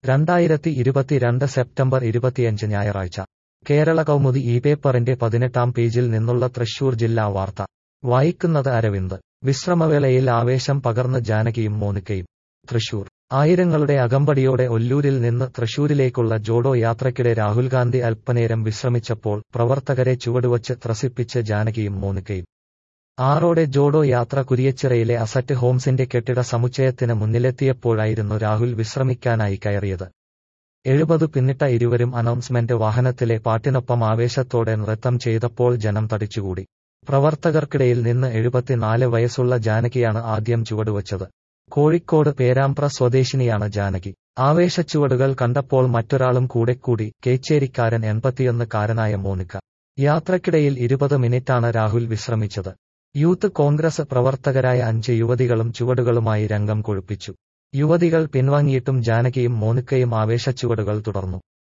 രണ്ടായിരത്തി ഇരുപത്തിരണ്ട് സെപ്റ്റംബർ ഇരുപത്തിയഞ്ച് ഞായറാഴ്ച കേരള കൗമുദി ഈ പേപ്പറിന്റെ പതിനെട്ടാം പേജിൽ നിന്നുള്ള തൃശൂർ ജില്ലാ വാർത്ത വായിക്കുന്നത് അരവിന്ദ് വിശ്രമവേളയിൽ ആവേശം പകർന്ന് ജാനകിയും മോനിക്കയും തൃശൂർ ആയിരങ്ങളുടെ അകമ്പടിയോടെ ഒല്ലൂരിൽ നിന്ന് തൃശൂരിലേക്കുള്ള ജോഡോ യാത്രയ്ക്കിടെ രാഹുൽ ഗാന്ധി അല്പനേരം വിശ്രമിച്ചപ്പോൾ പ്രവർത്തകരെ ചുവടുവച്ച് ത്രസിപ്പിച്ച് ജാനകിയും മോനിക്കയും ആറോടെ ജോഡോ യാത്ര കുരിയച്ചിറയിലെ അസറ്റ് ഹോംസിന്റെ കെട്ടിട സമുച്ചയത്തിന് മുന്നിലെത്തിയപ്പോഴായിരുന്നു രാഹുൽ വിശ്രമിക്കാനായി കയറിയത് എഴുപത് പിന്നിട്ട ഇരുവരും അനൗൺസ്മെന്റ് വാഹനത്തിലെ പാട്ടിനൊപ്പം ആവേശത്തോടെ നൃത്തം ചെയ്തപ്പോൾ ജനം തടിച്ചുകൂടി പ്രവർത്തകർക്കിടയിൽ നിന്ന് എഴുപത്തിനാല് വയസ്സുള്ള ജാനകിയാണ് ആദ്യം ചുവടുവച്ചത് കോഴിക്കോട് പേരാമ്പ്ര സ്വദേശിനിയാണ് ജാനകി ആവേശച്ചുവടുകൾ കണ്ടപ്പോൾ മറ്റൊരാളും കൂടെ കൂടി കേച്ചേരിക്കാരൻ എൺപത്തിയൊന്നുകാരനായ മോനിക്ക യാത്രക്കിടയിൽ ഇരുപത് മിനിറ്റാണ് രാഹുൽ വിശ്രമിച്ചത് യൂത്ത് കോൺഗ്രസ് പ്രവർത്തകരായ അഞ്ച് യുവതികളും ചുവടുകളുമായി രംഗം കൊഴുപ്പിച്ചു യുവതികൾ പിൻവാങ്ങിയിട്ടും ജാനകിയും മോനിക്കയും ആവേശച്ചുവടുകൾ തുടർന്നു